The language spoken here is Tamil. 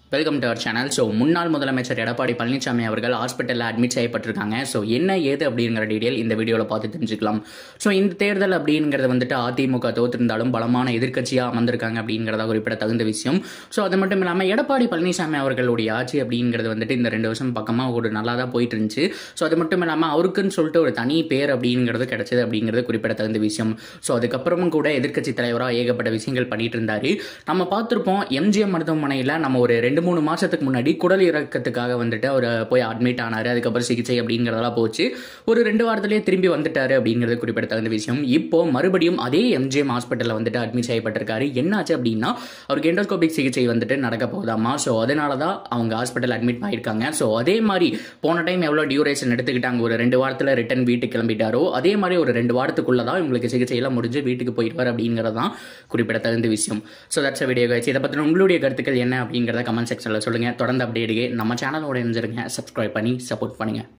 welcome to our channel so முன்னாள் முதலமைச்சர் எடப்பாடி பழனிசாமி அவர்கள் ஹாஸ்பிட்டலில் அட்மிட் செய்யப்பட்டிருக்காங்க ஸோ என்ன ஏது அப்படிங்கிற டீடைல் இந்த வீடியோவில் பார்த்து தெரிஞ்சுக்கலாம் ஸோ இந்த தேர்தல் அப்படிங்கிறது வந்துட்டு அதிமுக தோற்றிருந்தாலும் பலமான எதிர்க்கட்சியாக அமர்ந்திருக்காங்க அப்படிங்கிறத குறிப்பிட தகுந்த விஷயம் ஸோ அது மட்டும் இல்லாமல் எடப்பாடி பழனிசாமி அவர்களுடைய ஆட்சி அப்படிங்கிறது வந்துட்டு இந்த ரெண்டு வருஷம் பக்கமாக ஒரு நல்லா தான் போயிட்டு இருந்துச்சு ஸோ அது மட்டும் இல்லாமல் அவருக்குன்னு சொல்லிட்டு ஒரு தனி பேர் அப்படிங்கிறது கிடைச்சது அப்படிங்கிறது குறிப்பிட தகுந்த விஷயம் ஸோ அதுக்கப்புறமும் கூட எதிர்க்கட்சி தலைவராக ஏகப்பட்ட விஷயங்கள் பண்ணிட்டு இருந்தாரு நம்ம பார்த்துருப்போம் எம்ஜிஎம் மருத்துவமனையில் நம்ம ஒரு ரெண்டு மூணு மாசத்துக்கு முன்னாடி குடல் இறக்கத்துக்காக வந்துட்டு அவர் போய் அட்மிட் ஆனாரு அதுக்கப்புறம் சிகிச்சை அப்படிங்கிறதெல்லாம் போச்சு ஒரு ரெண்டு வாரத்திலேயே திரும்பி வந்துட்டாரு அப்படிங்கிறது குறிப்பிடத்தகுந்த விஷயம் இப்போ மறுபடியும் அதே எம்ஜிஎம் ஹாஸ்பிட்டலில் வந்துட்டு அட்மிட் செய்யப்பட்டிருக்காரு என்னாச்சு அப்படின்னா அவருக்கு எண்டோஸ்கோபிக் சிகிச்சை வந்துட்டு நடக்க போகுதாமா ஸோ அதனால தான் அவங்க ஹாஸ்பிட்டல் அட்மிட் ஆயிருக்காங்க ஸோ அதே மாதிரி போன டைம் எவ்வளோ டியூரேஷன் எடுத்துக்கிட்டாங்க ஒரு ரெண்டு வாரத்தில் ரிட்டன் வீட்டுக்கு கிளம்பிட்டாரோ அதே மாதிரி ஒரு ரெண்டு வாரத்துக்குள்ள தான் இவங்களுக்கு சிகிச்சையெல்லாம் முடிஞ்சு வீட்டுக்கு போயிடுவார் அப்படிங்கிறது தான் குறிப்பிடத்தகுந்த விஷயம் ஸோ தட்ஸ் வீடியோ காய்ச்சி இதை பற்றின உங்களுடைய கருத்துக்கள் என்ன அப்படிங்கிறத கமெண்ட் செக்ஷனில் சொல்லுங்கள் தொடர்ந்து அப்டேட்டுக்கு நம்ம சேனலோட இணைஞ்சிருங்க சப்ஸ்கிரைப் பண்ணி சப்போர்ட் பண்ணுங்கள்